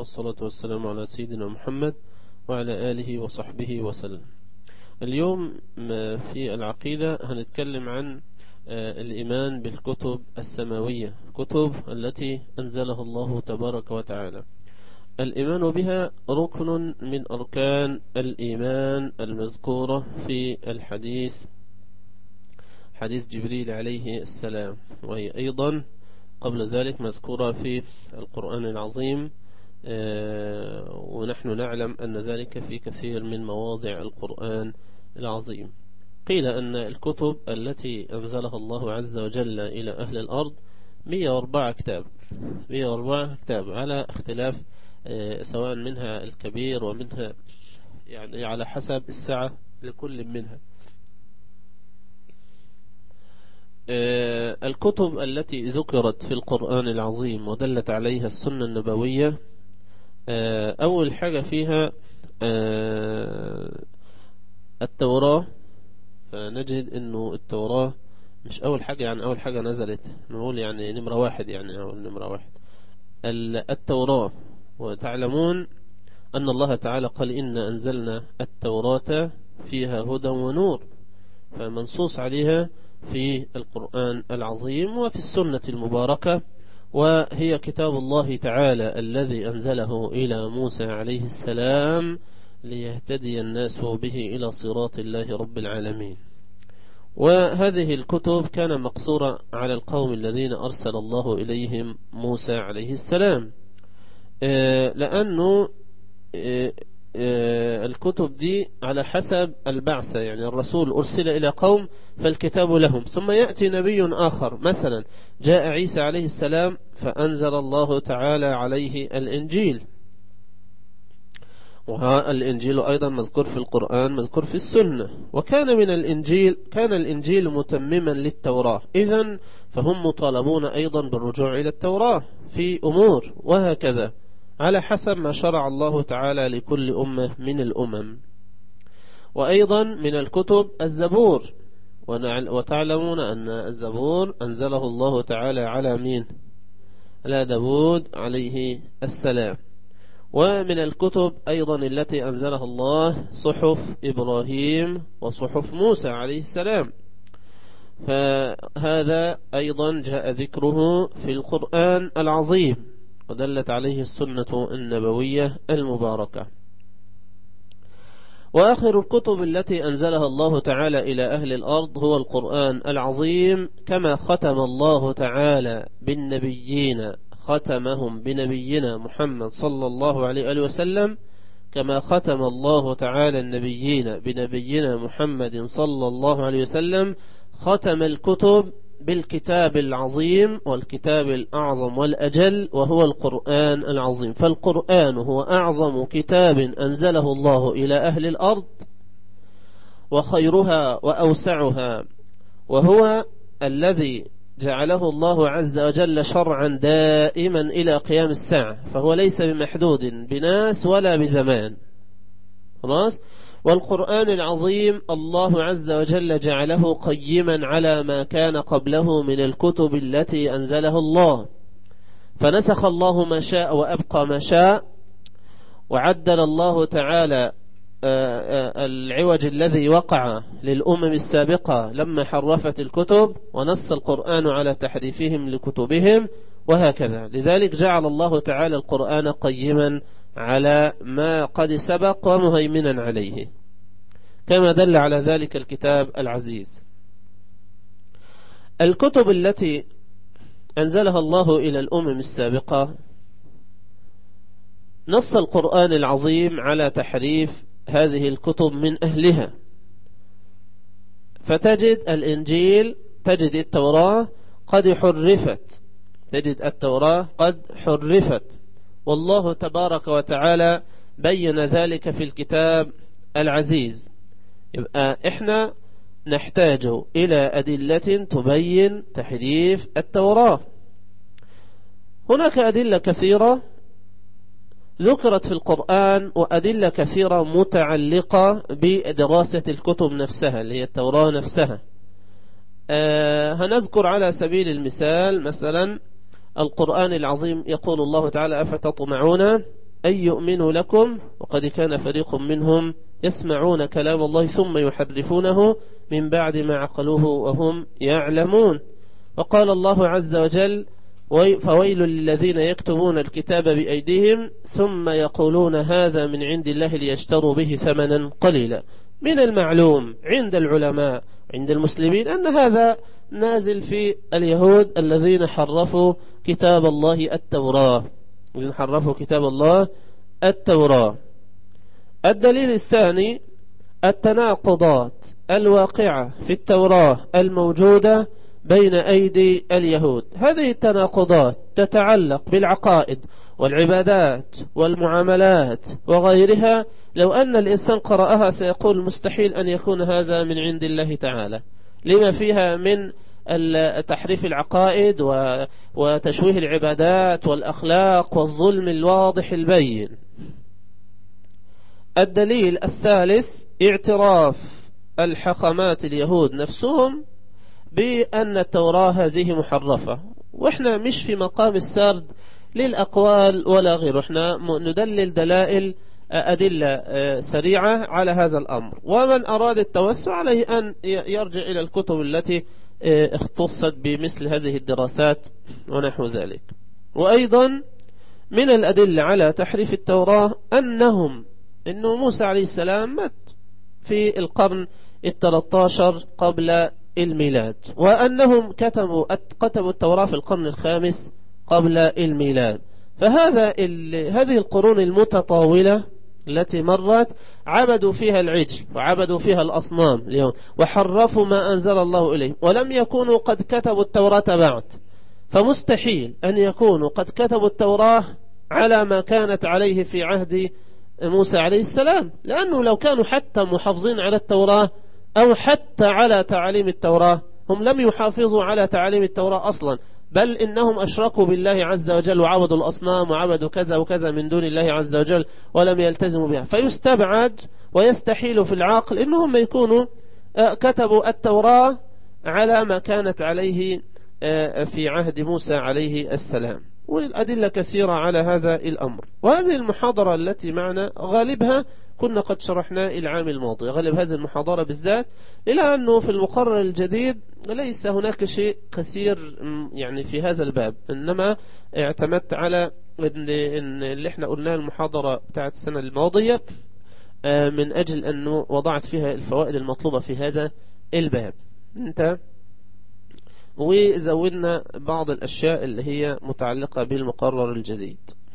والصلاة والسلام على سيدنا محمد وعلى آله وصحبه وسلم اليوم في العقيدة هنتكلم عن الإيمان بالكتب السماوية كتب التي أنزلها الله تبارك وتعالى الإيمان بها ركن من أركان الإيمان المذكورة في الحديث حديث جبريل عليه السلام وهي أيضا قبل ذلك مذكورة في القرآن العظيم ونحن نعلم أن ذلك في كثير من مواضع القرآن العظيم قيل أن الكتب التي أنزلها الله عز وجل إلى أهل الأرض 104 كتاب 104 كتاب على اختلاف سواء منها الكبير ومنها يعني على حسب السعة لكل منها الكتب التي ذكرت في القرآن العظيم ودلت عليها السنة النبوية أول حاجة فيها التوراة فنجد أنه التوراة مش أول حاجة يعني أول حاجة نزلت نقول يعني نمرة واحد يعني أول نمرة واحد التوراة وتعلمون أن الله تعالى قال إن أنزلنا التوراة فيها هدى ونور فمنصوص عليها في القرآن العظيم وفي السنة المباركة وهي كتاب الله تعالى الذي أنزله إلى موسى عليه السلام ليهتدي الناس به إلى صراط الله رب العالمين وهذه الكتب كان مقصورة على القوم الذين أرسل الله إليهم موسى عليه السلام لأنه الكتب دي على حسب البعثة يعني الرسول أرسل إلى قوم فالكتاب لهم ثم يأتي نبي آخر مثلا جاء عيسى عليه السلام فأنزل الله تعالى عليه الإنجيل والإنجيل أيضا مذكور في القرآن مذكور في السنة وكان من الإنجيل كان الإنجيل متمما للتوراة إذا فهم مطالبون أيضا بالرجوع إلى التوراة في أمور وهكذا على حسب ما شرع الله تعالى لكل أمة من الأمم وأيضا من الكتب الزبور وتعلمون أن الزبور أنزله الله تعالى على مين على داود عليه السلام ومن الكتب أيضا التي أنزلها الله صحف إبراهيم وصحف موسى عليه السلام فهذا أيضا جاء ذكره في القرآن العظيم ودلت عليه السنة النبوية المباركة وآخر الكتب التي أنزلها الله تعالى إلى أهل الأرض هو القرآن العظيم كما ختم الله تعالى بالنبيين ختمهم بنبينا محمد صلى الله عليه وسلم كما ختم الله تعالى النبيين بنبينا محمد صلى الله عليه وسلم ختم الكتب بالكتاب العظيم والكتاب الأعظم والأجل وهو القرآن العظيم فالقرآن هو أعظم كتاب أنزله الله إلى أهل الأرض وخيرها وأوسعها وهو الذي جعله الله عز وجل شرعا دائما إلى قيام الساعة فهو ليس بمحدود بناس ولا بزمان خلاص والقرآن العظيم الله عز وجل جعله قيما على ما كان قبله من الكتب التي أنزلها الله فنسخ الله ما شاء وأبقى ما شاء وعدل الله تعالى العوج الذي وقع للأمم السابقة لما حرفت الكتب ونص القرآن على تحريفهم لكتبهم وهكذا لذلك جعل الله تعالى القرآن قيما على ما قد سبق ومهيمنا عليه كما دل على ذلك الكتاب العزيز الكتب التي أنزلها الله إلى الأمم السابقة نص القرآن العظيم على تحريف هذه الكتب من أهلها فتجد الإنجيل تجد التوراة قد حرفت تجد التوراة قد حرفت والله تبارك وتعالى بين ذلك في الكتاب العزيز يبقى احنا نحتاج إلى أدلة تبين تحريف التوراة هناك أدلة كثيرة ذكرت في القرآن وأدلة كثيرة متعلقة بدراسة الكتب نفسها اللي هي التوراة نفسها آه هنذكر على سبيل المثال مثلا القرآن العظيم يقول الله تعالى أفتطمعون أن يؤمنوا لكم وقد كان فريق منهم يسمعون كلام الله ثم يحرفونه من بعد ما عقلوه وهم يعلمون وقال الله عز وجل فويل للذين يكتبون الكتاب بأيديهم ثم يقولون هذا من عند الله ليشتروا به ثمنا قليلا من المعلوم عند العلماء عند المسلمين أن هذا نازل في اليهود الذين حرفوا كتاب الله التوراة الذين حرفوا كتاب الله التوراة الدليل الثاني التناقضات الواقعة في التوراة الموجودة بين أيدي اليهود هذه التناقضات تتعلق بالعقائد والعبادات والمعاملات وغيرها لو أن الإنسان قرأها سيقول مستحيل أن يكون هذا من عند الله تعالى لما فيها من تحريف العقائد وتشويه العبادات والأخلاق والظلم الواضح البين الدليل الثالث اعتراف الحخامات اليهود نفسهم بأن التوراة هذه محرفة وإحنا مش في مقام السرد للأقوال ولا غيره إحنا ندلل دلائل أدلة سريعة على هذا الأمر ومن أراد التوسع عليه أن يرجع إلى الكتب التي اختصت بمثل هذه الدراسات ونحو ذلك وأيضا من الأدلة على تحريف التوراة أنهم أنه موسى عليه السلام مات في القرن الثلاثاشر قبل الميلاد وأنهم كتبوا كتبوا التوراة في القرن الخامس قبل الميلاد فهذا هذه القرون المتطاولة التي مرت عبدوا فيها العجل وعبدوا فيها الأصنام اليوم وحرفوا ما أنزل الله إليه ولم يكونوا قد كتبوا التوراة بعد فمستحيل أن يكونوا قد كتبوا التوراة على ما كانت عليه في عهد موسى عليه السلام لأنه لو كانوا حتى محافظين على التوراة أو حتى على تعاليم التوراة هم لم يحافظوا على تعاليم التوراة أصلا بل إنهم أشركوا بالله عز وجل وعبدوا الأصنام وعبدوا كذا وكذا من دون الله عز وجل ولم يلتزموا بها فيستبعد ويستحيل في العقل إنهم يكونوا آه، كتبوا التوراة على ما كانت عليه آه، في عهد موسى عليه السلام والأدلة كثيرة على هذا الأمر وهذه المحاضرة التي معنا غالبها كنا قد شرحنا العام الماضي غالب هذه المحاضرة بالذات إلى أنه في المقرر الجديد ليس هناك شيء كثير يعني في هذا الباب إنما اعتمدت على إن اللي احنا قلناه المحاضرة بتاعت السنة الماضية آه، من أجل أنه وضعت فيها الفوائد المطلوبة في هذا الباب انت وزودنا بعض الأشياء اللي هي متعلقة بالمقرر الجديد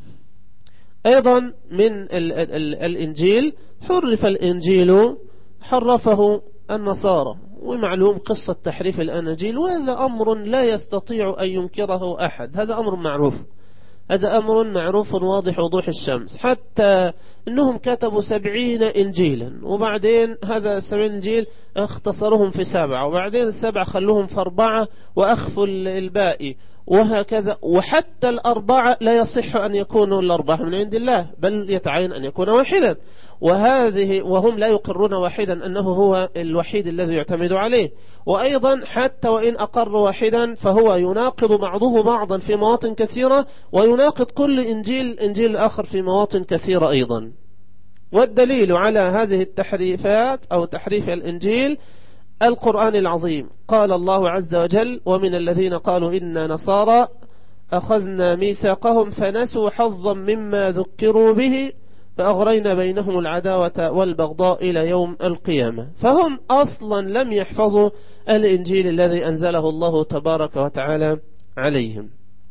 أيضا من ال ال الإنجيل حرف الإنجيل حرفه النصارى ومعلوم قصة تحريف الأناجيل وهذا أمر لا يستطيع أن ينكره أحد هذا أمر معروف هذا أمر معروف واضح وضوح الشمس حتى أنهم كتبوا سبعين إنجيلا وبعدين هذا السبعين إنجيل اختصرهم في سبعة وبعدين السبعة خلوهم في أربعة وأخفوا الباقي وهكذا وحتى الأربعة لا يصح أن يكونوا الأربعة من عند الله بل يتعين أن يكون واحدا وهذه وهم لا يقرون واحدا أنه هو الوحيد الذي يعتمد عليه وأيضا حتى وإن أقر واحدا فهو يناقض بعضه بعضا في مواطن كثيرة ويناقض كل إنجيل إنجيل آخر في مواطن كثيرة أيضا والدليل على هذه التحريفات أو تحريف الإنجيل القرآن العظيم قال الله عز وجل ومن الذين قالوا إنا نصارى أخذنا ميثاقهم فنسوا حظا مما ذكروا به فأغرينا بينهم العداوة والبغضاء إلى يوم القيامة فهم أصلا لم يحفظوا الإنجيل الذي أنزله الله تبارك وتعالى عليهم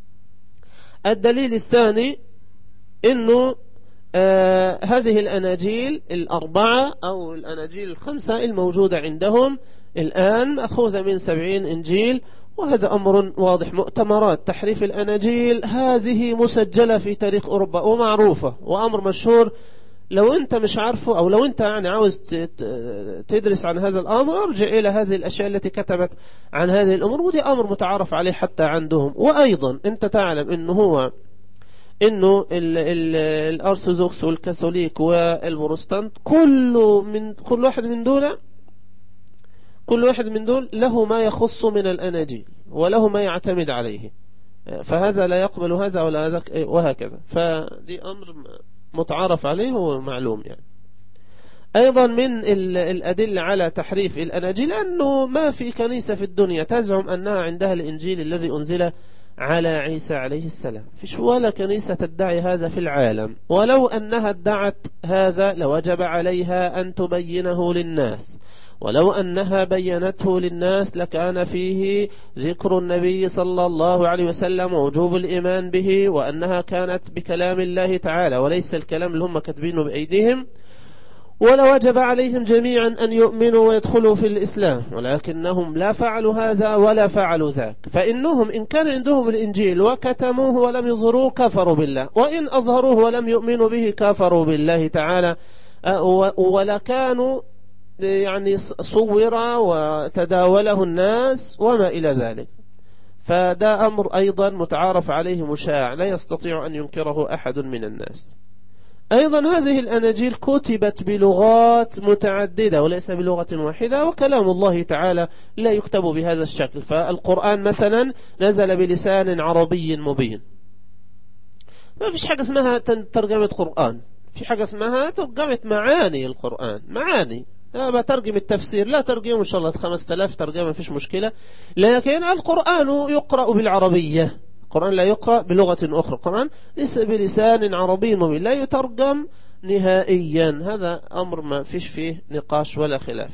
الدليل الثاني أنه آه هذه الأناجيل الأربعة أو الأناجيل الخمسة الموجودة عندهم الآن مأخوذة من سبعين إنجيل وهذا أمر واضح مؤتمرات تحريف الأناجيل هذه مسجلة في تاريخ أوروبا ومعروفة وأمر مشهور لو أنت مش عارفه أو لو أنت يعني عاوز تدرس عن هذا الأمر ارجع إلى هذه الأشياء التي كتبت عن هذه الأمور ودي أمر متعارف عليه حتى عندهم وأيضا أنت تعلم أنه هو انه الارثوذكس والكاثوليك والبروستانت كل من كل واحد من دول كل واحد من دول له ما يخص من الأناجيل وله ما يعتمد عليه فهذا لا يقبل هذا ولا هذا وهكذا فدي أمر متعارف عليه ومعلوم يعني أيضا من الأدلة على تحريف الأناجيل أنه ما في كنيسة في الدنيا تزعم أنها عندها الإنجيل الذي أنزل على عيسى عليه السلام فيش ولا كنيسة تدعي هذا في العالم ولو أنها ادعت هذا لوجب عليها أن تبينه للناس ولو أنها بينته للناس لكان فيه ذكر النبي صلى الله عليه وسلم ووجوب الإيمان به وأنها كانت بكلام الله تعالى وليس الكلام اللي هم كاتبينه بأيديهم ولوجب عليهم جميعا أن يؤمنوا ويدخلوا في الإسلام ولكنهم لا فعلوا هذا ولا فعلوا ذاك فإنهم إن كان عندهم الإنجيل وكتموه ولم يظهروه كفروا بالله وإن أظهروه ولم يؤمنوا به كفروا بالله تعالى ولكانوا يعني صور وتداوله الناس وما إلى ذلك فده أمر أيضا متعارف عليه مشاع لا يستطيع أن ينكره أحد من الناس أيضا هذه الأناجيل كتبت بلغات متعددة وليس بلغة واحدة وكلام الله تعالى لا يكتب بهذا الشكل فالقرآن مثلا نزل بلسان عربي مبين ما فيش حاجة اسمها ترجمة قرآن في حاجة اسمها ترجمة معاني القرآن معاني لا بترجم التفسير لا ترجمه إن شاء الله خمسة آلاف ترجمة فيش مشكلة لكن القرآن يقرأ بالعربية القرآن لا يقرأ بلغة أخرى القرآن ليس بلسان عربي مبين لا يترجم نهائيا هذا أمر ما فيش فيه نقاش ولا خلاف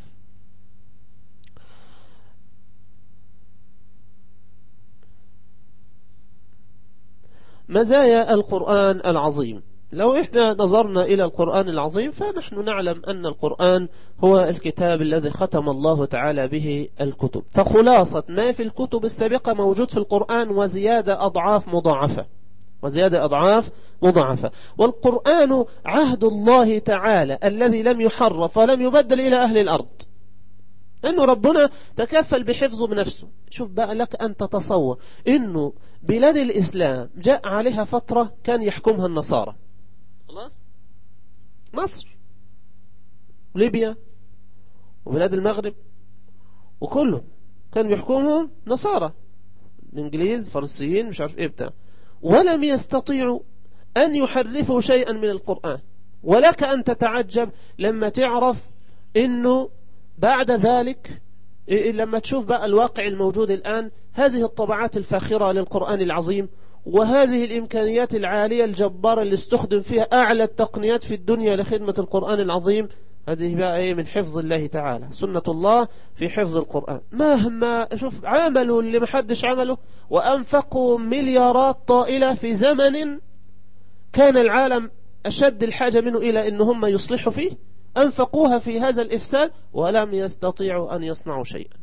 مزايا القرآن العظيم لو إحنا نظرنا إلى القرآن العظيم فنحن نعلم أن القرآن هو الكتاب الذي ختم الله تعالى به الكتب فخلاصة ما في الكتب السابقة موجود في القرآن وزيادة أضعاف مضاعفة وزيادة أضعاف مضاعفة والقرآن عهد الله تعالى الذي لم يحرف ولم يبدل إلى أهل الأرض أنه ربنا تكفل بحفظه بنفسه شوف بقى لك أن تتصور أنه بلاد الإسلام جاء عليها فترة كان يحكمها النصارى خلاص مصر وليبيا وبلاد المغرب وكله كان بيحكمهم نصارى الانجليز الفرنسيين مش عارف ايه بتاع ولم يستطيعوا ان يحرفوا شيئا من القرآن ولك ان تتعجب لما تعرف انه بعد ذلك لما تشوف بقى الواقع الموجود الآن هذه الطبعات الفاخرة للقرآن العظيم وهذه الإمكانيات العالية الجبارة اللي استخدم فيها أعلى التقنيات في الدنيا لخدمة القرآن العظيم هذه بقى ايه من حفظ الله تعالى سنة الله في حفظ القرآن مهما شوف عملوا اللي محدش عمله وأنفقوا مليارات طائلة في زمن كان العالم أشد الحاجة منه إلى أن هم يصلحوا فيه أنفقوها في هذا الإفساد ولم يستطيعوا أن يصنعوا شيئا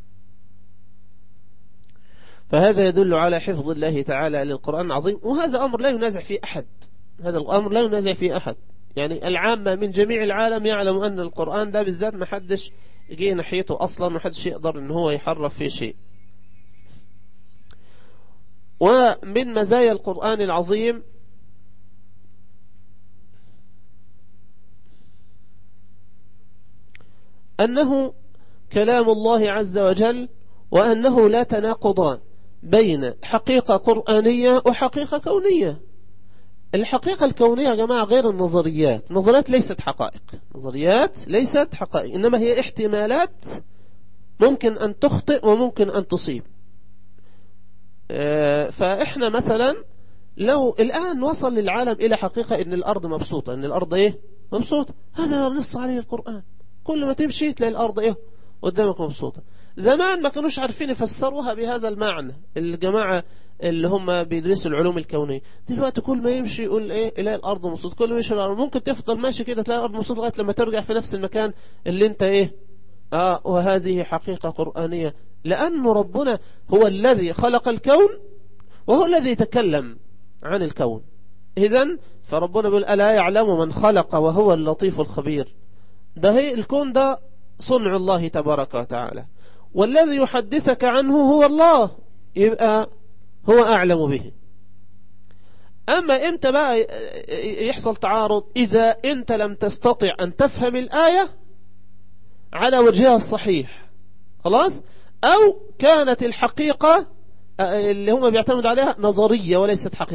فهذا يدل على حفظ الله تعالى للقرآن العظيم وهذا أمر لا ينازع فيه أحد هذا الأمر لا ينازع فيه أحد يعني العامة من جميع العالم يعلم أن القرآن ده بالذات ما حدش جه ناحيته أصلا ما حدش يقدر أن هو يحرف فيه شيء ومن مزايا القرآن العظيم أنه كلام الله عز وجل وأنه لا تناقضان بين حقيقة قرآنية وحقيقة كونية الحقيقة الكونية يا جماعة غير النظريات النظريات ليست حقائق نظريات ليست حقائق إنما هي احتمالات ممكن أن تخطئ وممكن أن تصيب آه، فإحنا مثلا لو الآن وصل للعالم إلى حقيقة إن الأرض مبسوطة إن الأرض إيه مبسوطة هذا نص عليه القرآن كل ما تمشي تلاقي الأرض إيه قدامك مبسوطة زمان ما كانوش عارفين يفسروها بهذا المعنى الجماعة اللي هم بيدرسوا العلوم الكونية دلوقتي كل ما يمشي يقول ايه الاقي الارض مبسوط كل ما يمشي الارض ممكن تفضل ماشي كده تلاقي الارض مبسوط لغايه لما ترجع في نفس المكان اللي انت ايه اه وهذه حقيقة قرآنية لأن ربنا هو الذي خلق الكون وهو الذي يتكلم عن الكون إذا فربنا بيقول ألا يعلم من خلق وهو اللطيف الخبير ده هي الكون ده صنع الله تبارك وتعالى والذي يحدثك عنه هو الله يبقى هو أعلم به أما إمتى بقى يحصل تعارض إذا أنت لم تستطع أن تفهم الآية على وجهها الصحيح خلاص أو كانت الحقيقة اللي هم بيعتمد عليها نظرية وليست حقيقة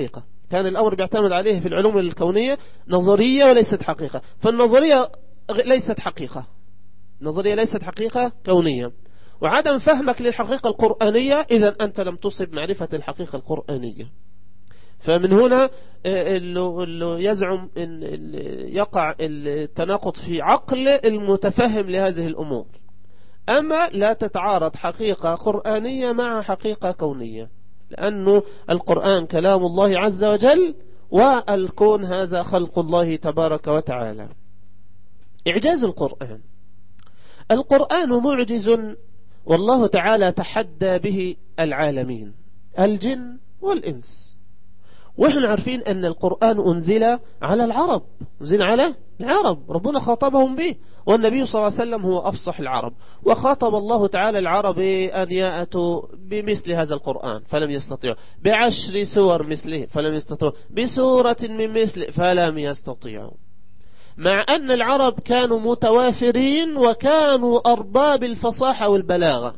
كان الأمر بيعتمد عليه في العلوم الكونية نظرية وليست حقيقة فالنظرية ليست حقيقة النظرية ليست حقيقة كونية وعدم فهمك للحقيقة القرآنية إذا أنت لم تصب معرفة الحقيقة القرآنية فمن هنا اللي يزعم إن يقع التناقض في عقل المتفهم لهذه الأمور أما لا تتعارض حقيقة قرآنية مع حقيقة كونية لأنه القرآن كلام الله عز وجل والكون هذا خلق الله تبارك وتعالى إعجاز القرآن القرآن معجز والله تعالى تحدى به العالمين الجن والإنس وإحنا عارفين أن القرآن أنزل على العرب أنزل على العرب ربنا خاطبهم به والنبي صلى الله عليه وسلم هو أفصح العرب وخاطب الله تعالى العرب أن يأتوا بمثل هذا القرآن فلم يستطيعوا بعشر سور مثله فلم يستطيعوا بسورة من مثله فلم يستطيعوا مع أن العرب كانوا متوافرين وكانوا أرباب الفصاحة والبلاغة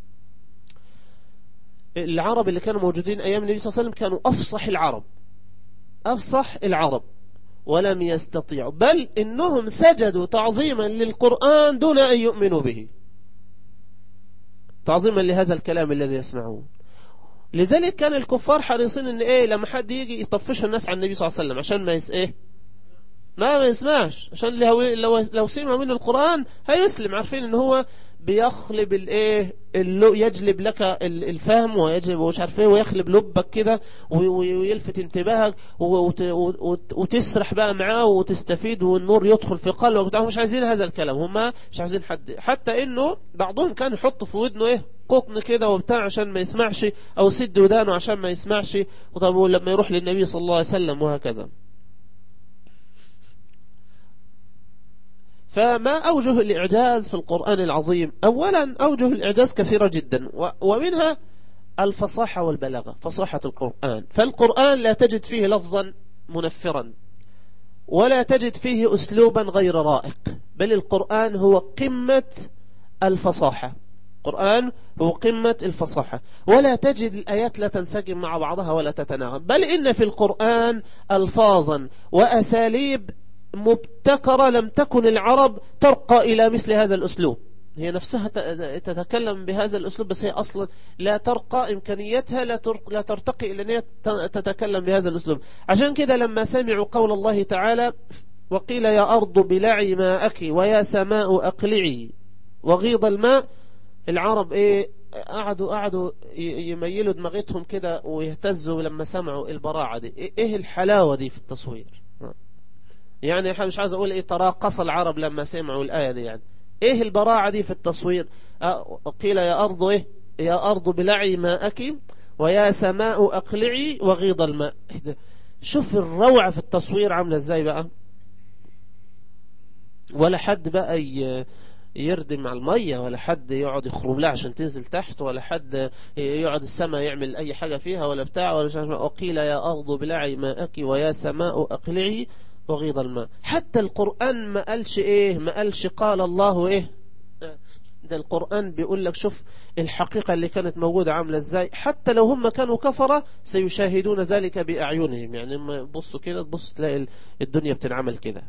العرب اللي كانوا موجودين أيام النبي صلى الله عليه وسلم كانوا أفصح العرب أفصح العرب ولم يستطيعوا بل إنهم سجدوا تعظيما للقرآن دون أن يؤمنوا به تعظيما لهذا الكلام الذي يسمعون لذلك كان الكفار حريصين ان ايه لما حد يجي يطفش الناس عن النبي صلى الله عليه وسلم عشان ما يس ايه ما ما يسمعش عشان لو لو سمع من القرآن هيسلم عارفين ان هو بيخلب الايه يجلب لك الفهم ويجلب ومش عارف ايه ويخلب لبك كده ويلفت انتباهك وتسرح بقى معاه وتستفيد والنور يدخل في قلبك هم مش عايزين هذا الكلام هم مش عايزين حد حتى انه بعضهم كان يحط في ودنه ايه قطن كده وبتاع عشان ما يسمعش او سد ودانه عشان ما يسمعش وطب لما يروح للنبي صلى الله عليه وسلم وهكذا فما أوجه الإعجاز في القرآن العظيم أولا أوجه الإعجاز كثيرة جدا ومنها الفصاحة والبلاغة فصاحة القرآن فالقرآن لا تجد فيه لفظا منفرا ولا تجد فيه أسلوبا غير رائق بل القرآن هو قمة الفصاحة القرآن هو قمة الفصاحة ولا تجد الآيات لا تنسجم مع بعضها ولا تتناغم بل إن في القرآن ألفاظا وأساليب مبتكرة لم تكن العرب ترقى إلى مثل هذا الأسلوب هي نفسها تتكلم بهذا الأسلوب بس هي أصلا لا ترقى إمكانيتها لا, لا ترتقي إلى أن تتكلم بهذا الأسلوب عشان كده لما سمعوا قول الله تعالى وقيل يا أرض بلعي ماءك ويا سماء أقلعي وغيض الماء العرب إيه قعدوا قعدوا يميلوا دماغتهم كده ويهتزوا لما سمعوا البراعة دي إيه الحلاوة دي في التصوير يعني مش عايز أقول إيه تراقص العرب لما سمعوا الآية دي يعني إيه البراعة دي في التصوير قيل يا أرض إيه يا أرض بلعي ماءك ويا سماء أقلعي وغيض الماء شوف الروعة في التصوير عاملة إزاي بقى ولا حد بقى يردم على المية ولا حد يقعد يخرم لها عشان تنزل تحت ولا حد يقعد السماء يعمل أي حاجة فيها ولا بتاع ولا وقيل يا أرض بلعي ماءك ويا سماء أقلعي وغيض الماء حتى القرآن ما قالش ايه ما قالش قال الله ايه ده القرآن بيقول لك شوف الحقيقة اللي كانت موجودة عاملة ازاي حتى لو هم كانوا كفرة سيشاهدون ذلك بأعينهم يعني لما بصوا كده تبص تلاقي الدنيا بتنعمل كده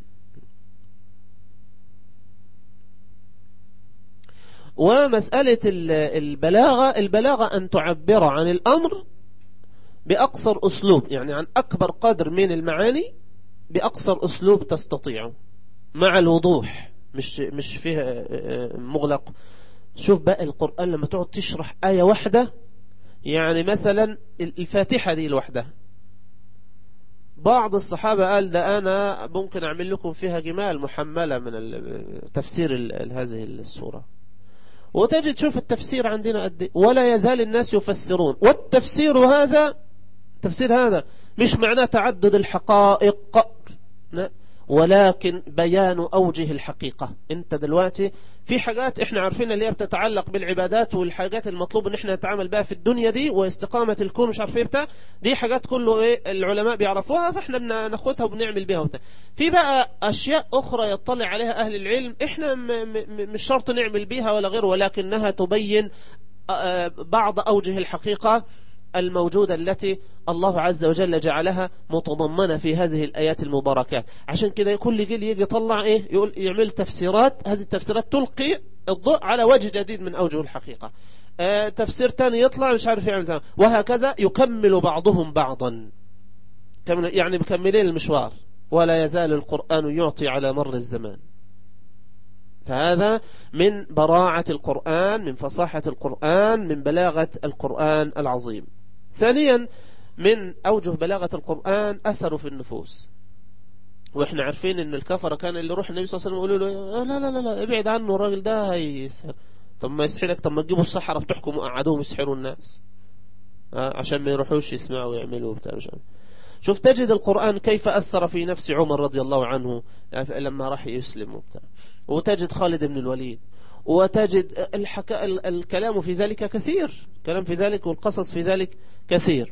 ومسألة البلاغة البلاغة أن تعبر عن الأمر بأقصر أسلوب يعني عن أكبر قدر من المعاني بأقصر أسلوب تستطيعه مع الوضوح مش مش فيها مغلق شوف بقى القرآن لما تقعد تشرح آية واحدة يعني مثلا الفاتحة دي لوحدها بعض الصحابة قال ده أنا ممكن أعمل لكم فيها جمال محملة من تفسير هذه السورة وتجد شوف التفسير عندنا قد ولا يزال الناس يفسرون والتفسير هذا تفسير هذا مش معناه تعدد الحقائق ولكن بيان أوجه الحقيقة انت دلوقتي في حاجات احنا عارفين اللي هي بتتعلق بالعبادات والحاجات المطلوب ان احنا نتعامل بها في الدنيا دي واستقامة الكون مش عارفين بتاع دي حاجات كله ايه العلماء بيعرفوها فاحنا بناخدها وبنعمل بيها وبتاع في بقى اشياء اخرى يطلع عليها اهل العلم احنا مش شرط نعمل بيها ولا غيره ولكنها تبين بعض اوجه الحقيقة الموجودة التي الله عز وجل جعلها متضمنة في هذه الآيات المباركات عشان كده كل جيل يجي يطلع إيه يقول يعمل تفسيرات هذه التفسيرات تلقي الضوء على وجه جديد من أوجه الحقيقة آه تفسير تاني يطلع مش عارف يعمل تاني وهكذا يكمل بعضهم بعضا يعني مكملين المشوار ولا يزال القرآن يعطي على مر الزمان فهذا من براعة القرآن من فصاحة القرآن من بلاغة القرآن العظيم ثانيا من أوجه بلاغة القرآن أثره في النفوس واحنا عارفين ان الكفرة كان اللي يروح النبي صلى الله عليه وسلم يقولوا له لا لا لا لا ابعد عنه الراجل ده هيسحر طب ما يسحرك طب ما تجيبوا الصحراء بتحكم وقعدوهم يسحروا الناس عشان ما يروحوش يسمعوا ويعملوا بتاع مش عارف شوف تجد القرآن كيف أثر في نفس عمر رضي الله عنه لما راح يسلم وبتاع وتجد خالد بن الوليد وتجد الحكا... الكلام في ذلك كثير الكلام في ذلك والقصص في ذلك كثير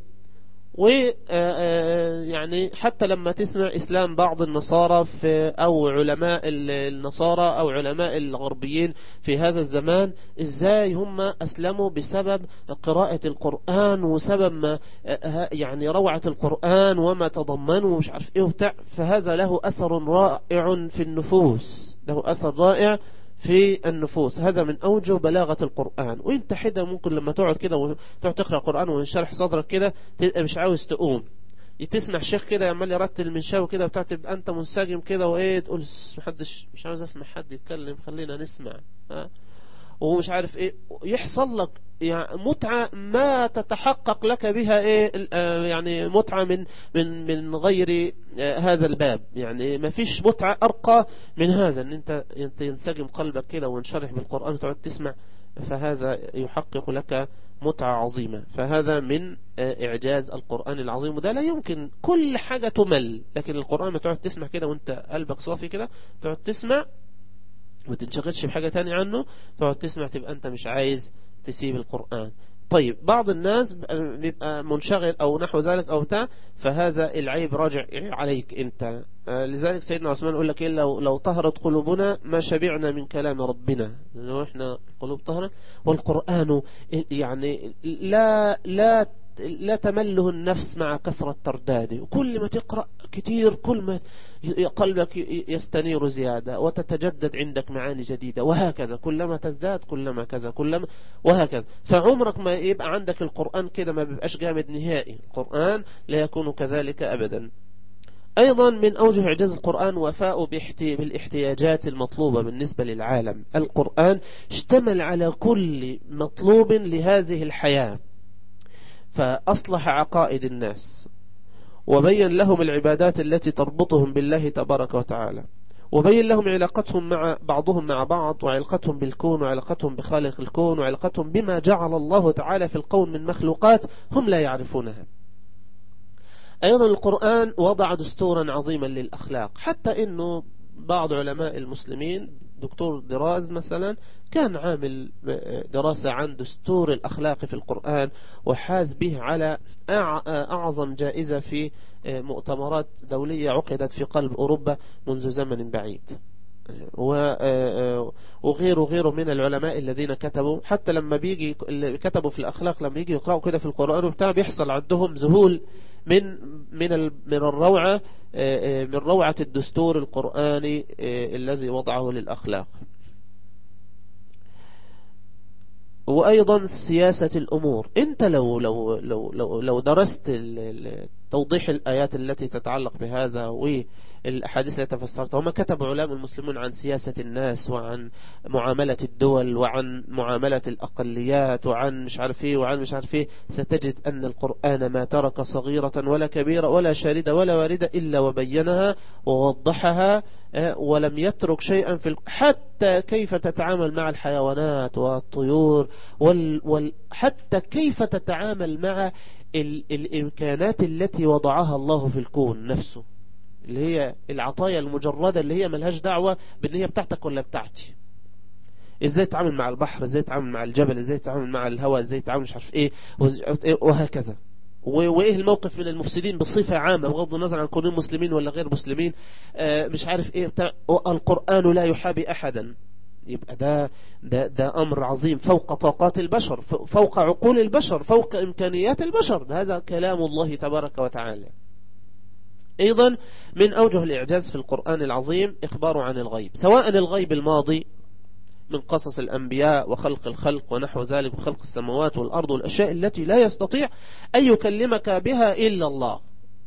ويعني حتى لما تسمع إسلام بعض النصارى في أو علماء النصارى أو علماء الغربيين في هذا الزمان إزاي هم أسلموا بسبب قراءة القرآن وسبب ما يعني روعة القرآن وما تضمنه ومش عارف إيه وبتاع فهذا له أثر رائع في النفوس له أثر رائع في النفوس هذا من أوجه بلاغة القرآن وانت حدا ممكن لما تقعد كده وتقعد تقرأ القرآن وينشرح صدرك كده تبقى مش عاوز تقوم تسمع شيخ كده عمال يرتل من شاو كده بتاع تبقى انت منسجم كده وايه تقول محدش مش عاوز اسمع حد يتكلم خلينا نسمع ها ومش عارف ايه يحصل لك يعني متعة ما تتحقق لك بها ايه يعني متعة من من من غير هذا الباب يعني ما فيش متعة ارقى من هذا ان انت انت ينسجم قلبك كده وانشرح بالقرآن وتقعد تسمع فهذا يحقق لك متعة عظيمة فهذا من إعجاز القرآن العظيم وده لا يمكن كل حاجة تمل لكن القرآن ما تقعد تسمع كده وانت قلبك صافي كده تقعد تسمع ما تنشغلش بحاجة تانية عنه تقعد تسمع تبقى انت مش عايز تسيب القرآن طيب بعض الناس بيبقى منشغل او نحو ذلك او بتاع فهذا العيب راجع عليك انت لذلك سيدنا عثمان يقول لك إيه لو, لو طهرت قلوبنا ما شبعنا من كلام ربنا لو احنا قلوب طهرت والقرآن يعني لا لا لا تمله النفس مع كثرة ترداده وكل ما تقرأ كتير كل ما قلبك يستنير زيادة وتتجدد عندك معاني جديدة وهكذا كلما تزداد كلما كذا كلما وهكذا فعمرك ما يبقى عندك القرآن كده ما بيبقاش جامد نهائي القرآن لا يكون كذلك أبدا أيضا من أوجه إعجاز القرآن وفاء بالاحتياجات المطلوبة بالنسبة للعالم القرآن اشتمل على كل مطلوب لهذه الحياة فأصلح عقائد الناس وبين لهم العبادات التي تربطهم بالله تبارك وتعالى وبين لهم علاقتهم مع بعضهم مع بعض وعلاقتهم بالكون وعلاقتهم بخالق الكون وعلاقتهم بما جعل الله تعالى في الكون من مخلوقات هم لا يعرفونها أيضا القرآن وضع دستورا عظيما للأخلاق حتى أنه بعض علماء المسلمين دكتور دراز مثلا كان عامل دراسة عن دستور الأخلاق في القرآن وحاز به على أعظم جائزة في مؤتمرات دولية عقدت في قلب أوروبا منذ زمن بعيد وغيره وغيره من العلماء الذين كتبوا حتى لما بيجي كتبوا في الأخلاق لما يجي يقرأوا كده في القرآن وبتاع بيحصل عندهم ذهول من من من الروعة من روعة الدستور القرآني الذي وضعه للأخلاق وأيضا سياسة الأمور أنت لو لو لو لو, لو درست توضيح الآيات التي تتعلق بهذا والأحاديث التي فسرتها هم كتب علماء المسلمون عن سياسة الناس وعن معاملة الدول وعن معاملة الأقليات وعن مش عارف ايه وعن مش عارف ايه ستجد أن القرآن ما ترك صغيرة ولا كبيرة ولا شاردة ولا واردة إلا وبينها ووضحها ولم يترك شيئا في حتى كيف تتعامل مع الحيوانات والطيور وال... وال... حتى كيف تتعامل مع ال... الإمكانات التي وضعها الله في الكون نفسه اللي هي العطايا المجردة اللي هي ملهاش دعوة بان هي بتاعتك ولا بتاعتي ازاي تتعامل مع البحر ازاي تتعامل مع الجبل ازاي تتعامل مع الهواء ازاي تتعامل مش عارف ايه وهكذا وايه الموقف من المفسدين بصفة عامة بغض النظر عن كونهم مسلمين ولا غير مسلمين مش عارف ايه بتاع القرآن لا يحابي احدا يبقى ده, ده, ده أمر عظيم فوق طاقات البشر فوق عقول البشر فوق إمكانيات البشر هذا كلام الله تبارك وتعالى أيضا من أوجه الإعجاز في القرآن العظيم إخبار عن الغيب سواء الغيب الماضي من قصص الأنبياء وخلق الخلق ونحو ذلك وخلق السماوات والأرض والأشياء التي لا يستطيع أن يكلمك بها إلا الله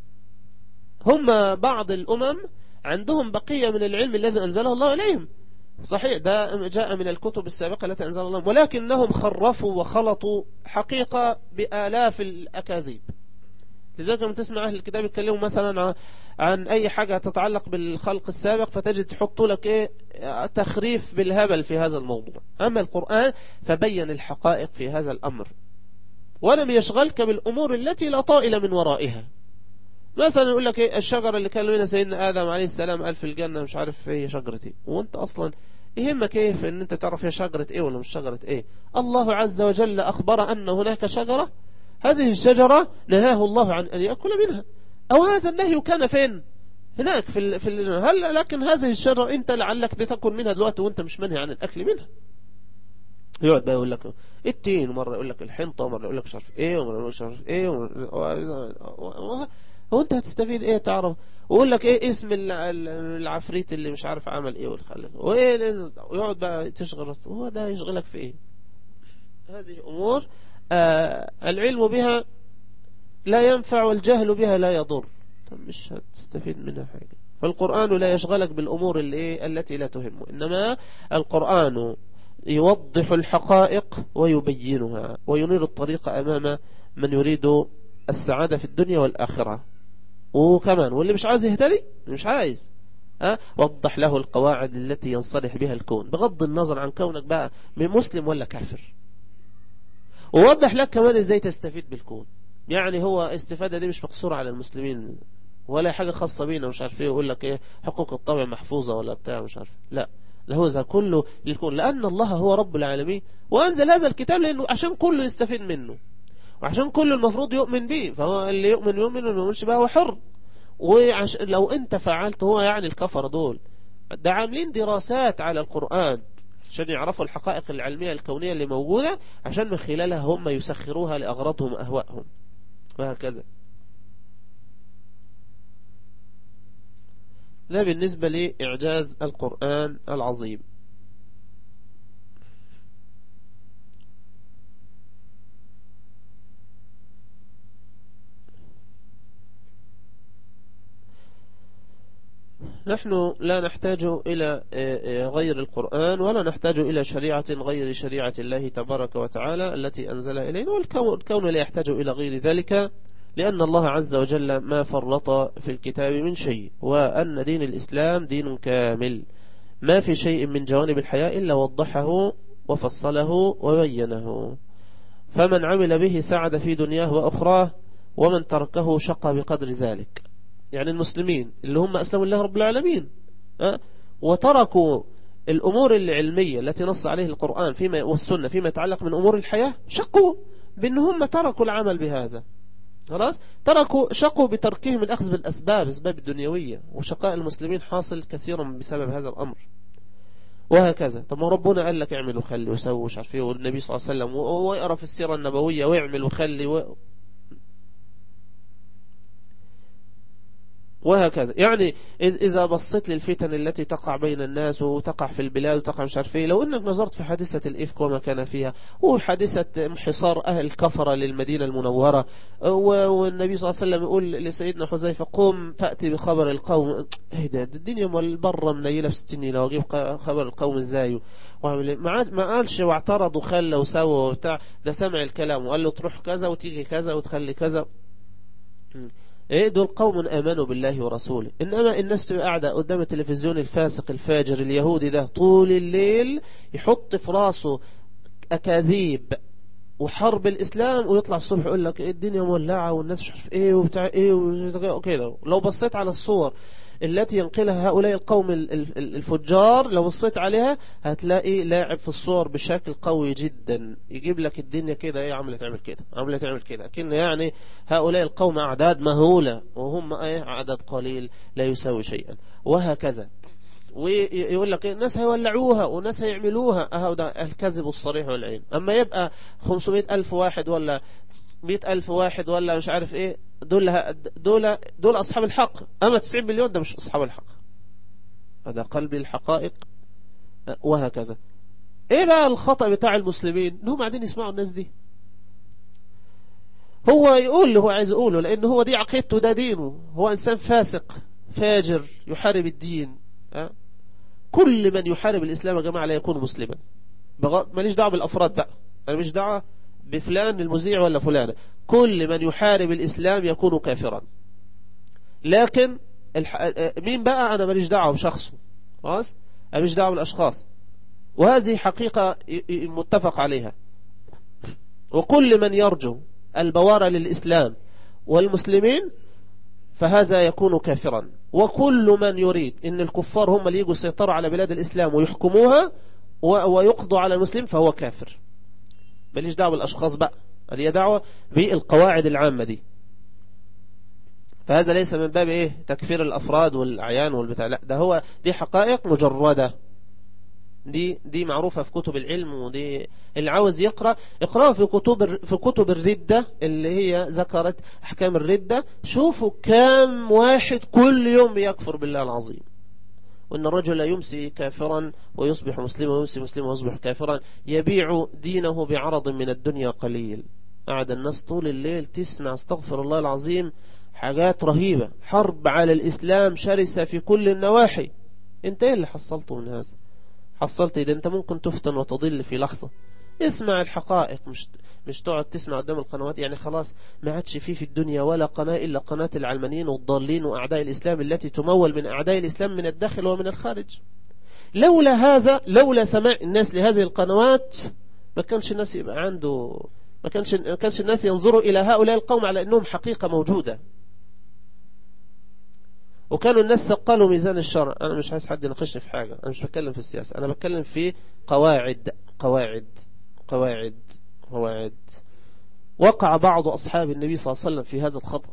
هم بعض الأمم عندهم بقية من العلم الذي أنزله الله إليهم صحيح ده جاء من الكتب السابقة التي أنزل الله ولكنهم خرفوا وخلطوا حقيقة بآلاف الأكاذيب لذلك لما تسمع أهل الكتاب يتكلموا مثلا عن أي حاجة تتعلق بالخلق السابق فتجد تحطوا لك إيه تخريف بالهبل في هذا الموضوع أما القرآن فبين الحقائق في هذا الأمر ولم يشغلك بالأمور التي لا طائل من ورائها مثلا يقول لك ايه الشجرة اللي كان منها سيدنا آدم عليه السلام قال في الجنة مش عارف ايه شجرة ايه وانت اصلا يهمك ايه في ان انت تعرف هي شجرة ايه ولا مش شجرة ايه الله عز وجل اخبر ان هناك شجرة هذه الشجرة نهاه الله عن ان يأكل منها او هذا النهي كان فين هناك في ال في ال هل لكن هذه الشجرة انت لعلك بتاكل منها دلوقتي وانت مش منهي عن الاكل منها يقعد بقى يقول لك التين ومرة يقول لك الحنطة ومرة يقول لك مش عارف ايه ومرة يقول لك مش عارف ايه ومرة هو انت هتستفيد ايه تعرف ويقول لك ايه اسم العفريت اللي مش عارف عمل ايه والخلف وايه ويقعد بقى تشغل راسه هو ده يشغلك في ايه هذه امور آه العلم بها لا ينفع والجهل بها لا يضر طب مش هتستفيد منها حاجة فالقرآن لا يشغلك بالأمور اللي إيه التي لا تهمه إنما القرآن يوضح الحقائق ويبينها وينير الطريق أمام من يريد السعادة في الدنيا والآخرة وكمان واللي مش عايز يهتدي مش عايز أه؟ وضح له القواعد التي ينصلح بها الكون بغض النظر عن كونك بقى من مسلم ولا كافر ووضح لك كمان ازاي تستفيد بالكون يعني هو استفادة دي مش مقصورة على المسلمين ولا حاجة خاصة بينا مش عارف ايه يقول لك ايه حقوق الطبع محفوظة ولا بتاع مش عارف لا له ذا كله للكون لأن الله هو رب العالمين وأنزل هذا الكتاب لأنه عشان كله يستفيد منه وعشان كل المفروض يؤمن به فهو اللي يؤمن يؤمن واللي يؤمنش بقى هو حر ولو انت فعلت هو يعني الكفر دول ده عاملين دراسات على القرآن عشان يعرفوا الحقائق العلمية الكونية اللي موجودة عشان من خلالها هم يسخروها لأغراضهم وأهوائهم وهكذا ده بالنسبة لإعجاز القرآن العظيم نحن لا نحتاج إلى غير القرآن ولا نحتاج إلى شريعة غير شريعة الله تبارك وتعالى التي أنزل إلينا والكون لا يحتاج إلى غير ذلك لأن الله عز وجل ما فرط في الكتاب من شيء وأن دين الإسلام دين كامل ما في شيء من جوانب الحياة إلا وضحه وفصله وبينه فمن عمل به سعد في دنياه وأخراه ومن تركه شقى بقدر ذلك يعني المسلمين اللي هم أسلموا الله رب العالمين وتركوا الأمور العلمية التي نص عليه القرآن فيما والسنة فيما يتعلق من أمور الحياة شقوا بأن هم تركوا العمل بهذا خلاص تركوا شقوا بتركهم الأخذ بالأسباب أسباب الدنيوية وشقاء المسلمين حاصل كثيرا بسبب هذا الأمر وهكذا طب ما ربنا قال لك اعمل وخلي وسوي مش عارف ايه والنبي صلى الله عليه وسلم واقرا في السيرة النبوية واعمل وخلي و... وهكذا يعني إذا بصيت للفتن التي تقع بين الناس وتقع في البلاد وتقع مش عارف ايه لو انك نظرت في حادثة الإفك وما كان فيها وحادثة انحصار أهل الكفرة للمدينة المنورة والنبي صلى الله عليه وسلم يقول لسيدنا حذيفة قم فأتي بخبر القوم ايه ده الدنيا والبرة منيلة في ستين لو أجيب خبر القوم ازاي ما قالش واعترض وخلى وسوى وبتاع ده سمع الكلام وقال له تروح كذا وتيجي كذا وتخلي كذا ايه دول قوم امنوا بالله ورسوله انما الناس تبقى قاعده قدام التلفزيون الفاسق الفاجر اليهودي ده طول الليل يحط في راسه اكاذيب وحرب الاسلام ويطلع الصبح يقول لك إيه الدنيا مولعه والناس مش عارف ايه وبتاع ايه وكده لو بصيت على الصور التي ينقلها هؤلاء القوم الفجار لو بصيت عليها هتلاقي لاعب في الصور بشكل قوي جدا يجيب لك الدنيا كده ايه عملت تعمل كده عملت تعمل كده لكن يعني هؤلاء القوم أعداد مهولة وهم ايه عدد قليل لا يساوي شيئا وهكذا ويقول لك الناس هيولعوها وناس هيعملوها اهو ده الكذب الصريح والعين اما يبقى 500 ألف واحد ولا 100 ألف واحد ولا مش عارف ايه دول دول دول أصحاب الحق أما 90 مليون ده مش أصحاب الحق هذا قلب الحقائق وهكذا ايه بقى الخطأ بتاع المسلمين انهم قاعدين يسمعوا الناس دي هو يقول اللي هو عايز يقوله لان هو دي عقيدته ده دينه هو انسان فاسق فاجر يحارب الدين أه؟ كل من يحارب الاسلام يا جماعه لا يكون مسلما ماليش دعوه بالافراد بقى انا مش دعوه بفلان المذيع ولا فلانه كل من يحارب الاسلام يكون كافرا لكن الح... مين بقى انا ماليش دعوه بشخصه خلاص انا ماليش دعوه بالاشخاص وهذه حقيقه متفق عليها وكل من يرجو البوار للإسلام والمسلمين فهذا يكون كافرا وكل من يريد ان الكفار هم اللي يجوا يسيطروا على بلاد الإسلام ويحكموها ويقضوا على المسلم فهو كافر ماليش دعوة بالأشخاص بقى هذه دعوة بالقواعد العامة دي فهذا ليس من باب ايه تكفير الأفراد والأعيان والبتاع لا ده هو دي حقائق مجردة دي دي معروفة في كتب العلم ودي اللي عاوز يقرأ اقرأ في كتب في كتب الردة اللي هي ذكرت أحكام الردة شوفوا كام واحد كل يوم يكفر بالله العظيم وأن الرجل يمسي كافرا ويصبح مسلما ويمسي مسلما ويصبح كافرا يبيع دينه بعرض من الدنيا قليل قعد الناس طول الليل تسمع استغفر الله العظيم حاجات رهيبة حرب على الإسلام شرسة في كل النواحي انت ايه اللي حصلته من هذا حصلت إذا أنت ممكن تفتن وتضل في لحظة اسمع الحقائق مش مش تقعد تسمع قدام القنوات يعني خلاص ما عادش فيه في الدنيا ولا قناة إلا قناة العلمانيين والضالين وأعداء الإسلام التي تمول من أعداء الإسلام من الداخل ومن الخارج لولا هذا لولا سماع الناس لهذه القنوات ما كانش الناس يبقى عنده ما كانش ما كانش الناس ينظروا إلى هؤلاء القوم على أنهم حقيقة موجودة وكانوا الناس ثقلوا ميزان الشرع أنا مش عايز حد يناقشني في حاجة أنا مش بتكلم في السياسة أنا بتكلم في قواعد قواعد قواعد قواعد وقع بعض أصحاب النبي صلى الله عليه وسلم في هذا الخطأ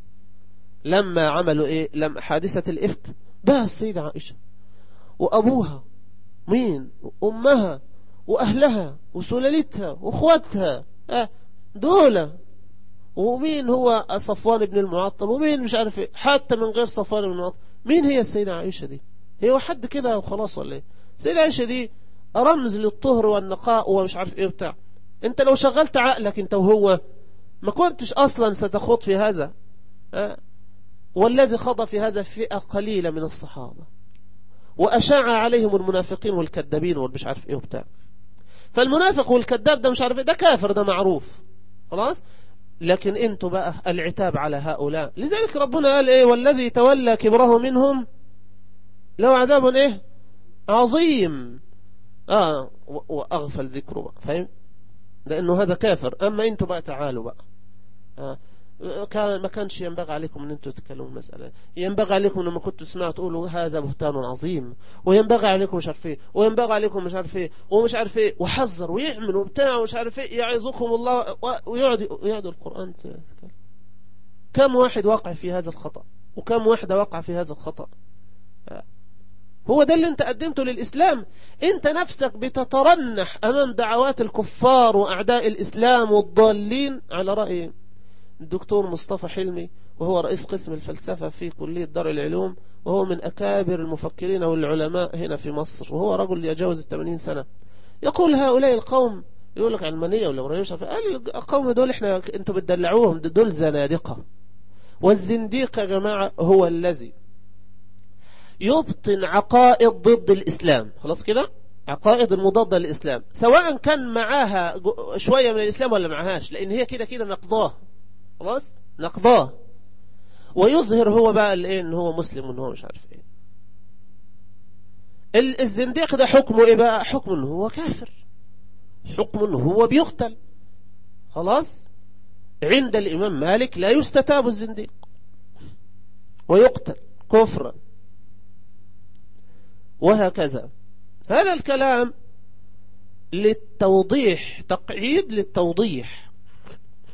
لما عملوا إيه لما حادثة الإفك بها السيدة عائشة وأبوها مين وأمها وأهلها وسلالتها وأخواتها أه دولة ومين هو صفوان بن المعطل ومين مش عارف ايه حتى من غير صفوان بن المعطل مين هي السيدة عائشة دي هي حد كده وخلاص ولا ايه السيدة عائشة دي رمز للطهر والنقاء ومش عارف ايه بتاع انت لو شغلت عقلك انت وهو ما كنتش اصلا ستخوض في هذا أه؟ والذي خض في هذا فئة قليلة من الصحابة وأشاع عليهم المنافقين والكذابين والمش عارف ايه وبتاع فالمنافق والكذاب ده مش عارف ايه ده كافر ده معروف خلاص لكن انتوا بقى العتاب على هؤلاء لذلك ربنا قال ايه والذي تولى كبره منهم له عذاب ايه عظيم اه واغفل ذكره بقى فاهم لانه هذا كافر اما انتوا بقى تعالوا بقى آه كان ما كانش ينبغي عليكم ان انتوا تتكلموا المسألة ينبغي عليكم لما كنتوا تسمعوا تقولوا هذا بهتان عظيم وينبغي عليكم مش عارف ايه وينبغي عليكم مش عارف ايه ومش عارف ايه وحذر ويعمل وبتاع ومش عارف ايه يعظكم الله ويقعد يقعد القرآن كم واحد وقع في هذا الخطأ وكم واحدة وقع في هذا الخطأ هو ده اللي انت قدمته للإسلام انت نفسك بتترنح أمام دعوات الكفار وأعداء الإسلام والضالين على رأي الدكتور مصطفى حلمي وهو رئيس قسم الفلسفة في كلية دار العلوم وهو من أكابر المفكرين والعلماء هنا في مصر وهو رجل يجاوز الثمانين سنة يقول هؤلاء القوم يقول لك علمانية ولا مريوش قال القوم دول احنا انتوا بتدلعوهم دول زنادقة والزنديق يا جماعة هو الذي يبطن عقائد ضد الإسلام خلاص كده عقائد المضادة للإسلام سواء كان معاها شوية من الإسلام ولا معهاش لأن هي كده كده نقضاه خلاص نقضاه ويظهر هو بقى الايه ان هو مسلم وان هو مش عارف ايه الزنديق ده حكمه ايه بقى حكمه ان هو كافر حكمه ان هو بيقتل خلاص عند الامام مالك لا يستتاب الزنديق ويقتل كفرا وهكذا هذا الكلام للتوضيح تقعيد للتوضيح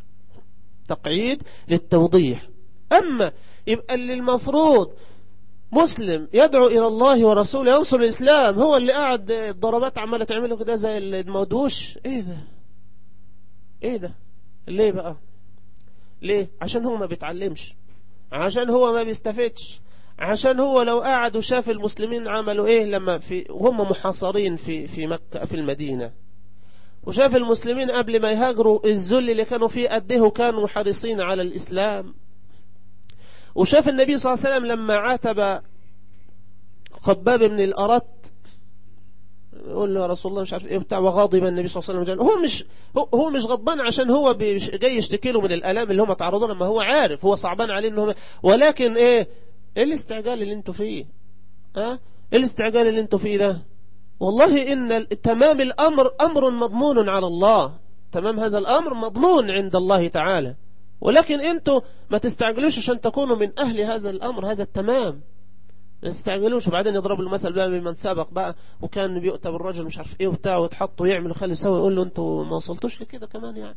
تقعيد للتوضيح أما يبقى اللي المفروض مسلم يدعو إلى الله ورسوله ينصر الإسلام هو اللي قاعد الضربات عمالة تعمله كده زي المودوش ايه ده ايه ده ليه بقى ليه عشان هو ما بيتعلمش عشان هو ما بيستفدش عشان هو لو قعد وشاف المسلمين عملوا ايه لما في هم محاصرين في في مكة في المدينة وشاف المسلمين قبل ما يهاجروا الذل اللي كانوا فيه قده كانوا حريصين على الإسلام وشاف النبي صلى الله عليه وسلم لما عاتب خباب بن الأرت يقول له يا رسول الله مش عارف ايه بتاع وغاضب النبي صلى الله عليه وسلم هو مش هو مش غضبان عشان هو جاي يشتكي له من الالام اللي هم تعرضوا لما هو عارف هو صعبان عليه انهم ولكن ايه ايه الاستعجال اللي انتوا فيه ها ايه الاستعجال اللي انتوا فيه ده والله ان تمام الامر امر مضمون على الله تمام هذا الامر مضمون عند الله تعالى ولكن انتوا ما تستعجلوش عشان تكونوا من اهل هذا الامر هذا التمام ما تستعجلوش وبعدين يضربوا المثل بقى بمن سبق بقى وكان بيؤتى بالرجل مش عارف ايه وبتاع وتحطوا يعمل وخلي يسوي يقول له انتوا ما وصلتوش لكده كمان يعني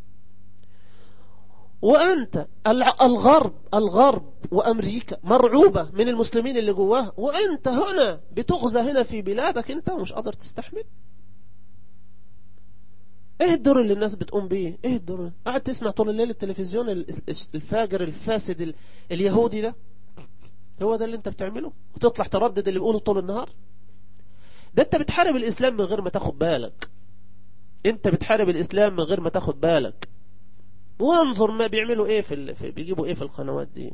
وأنت الغرب الغرب وأمريكا مرعوبة من المسلمين اللي جواها وأنت هنا بتغزى هنا في بلادك أنت ومش قادر تستحمل ايه الدور اللي الناس بتقوم بيه ايه الدور قاعد تسمع طول الليل التلفزيون الفاجر الفاسد اليهودي ده هو ده اللي انت بتعمله وتطلع تردد اللي بيقوله طول النهار ده انت بتحارب الاسلام من غير ما تاخد بالك انت بتحارب الاسلام من غير ما تاخد بالك وانظر ما بيعملوا ايه في, ال... في بيجيبوا ايه في القنوات دي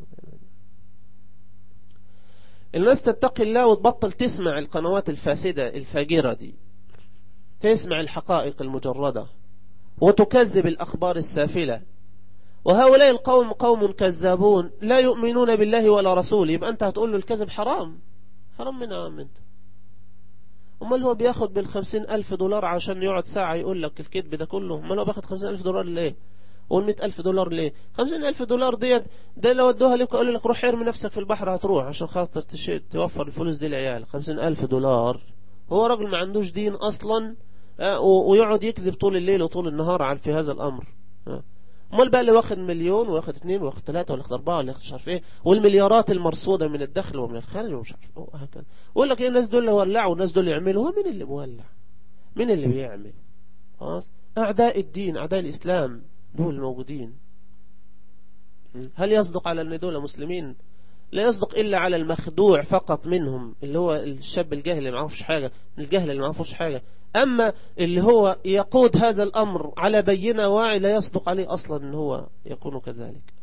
الناس تتقي الله وتبطل تسمع القنوات الفاسدة الفاجرة دي تسمع الحقائق المجردة وتكذب الأخبار السافلة وهؤلاء القوم قوم كذابون لا يؤمنون بالله ولا رسوله يبقى أنت هتقول له الكذب حرام حرام من عام أنت امال هو بياخد بالخمسين ألف دولار عشان يقعد ساعة يقول لك الكذب ده كله امال هو بياخد خمسين ألف دولار ليه قول مئة ألف دولار ليه خمسين ألف دولار ديت ده لو ادوها لك قالوا لك روح ارمي نفسك في البحر هتروح عشان خاطر توفر الفلوس دي للعيال خمسين ألف دولار هو راجل ما عندوش دين أصلا ويقعد يكذب طول الليل وطول النهار في هذا الأمر امال بقى اللي واخد مليون واخد اثنين واخد ثلاثة واخد أربعة ولا مش عارف ايه والمليارات المرصودة من الدخل ومن الخارج ومش عارف ايه وهكذا يقول لك ايه الناس دول ولعوا والناس دول يعملوا هو مين اللي مولع مين اللي بيعمل خلاص أعداء الدين أعداء الإسلام دول موجودين هل يصدق على أن دول مسلمين لا يصدق إلا على المخدوع فقط منهم اللي هو الشاب الجاهل اللي ما عرفش حاجة الجاهل اللي ما عرفش حاجة أما اللي هو يقود هذا الأمر على بينة واعي لا يصدق عليه أصلا أن هو يكون كذلك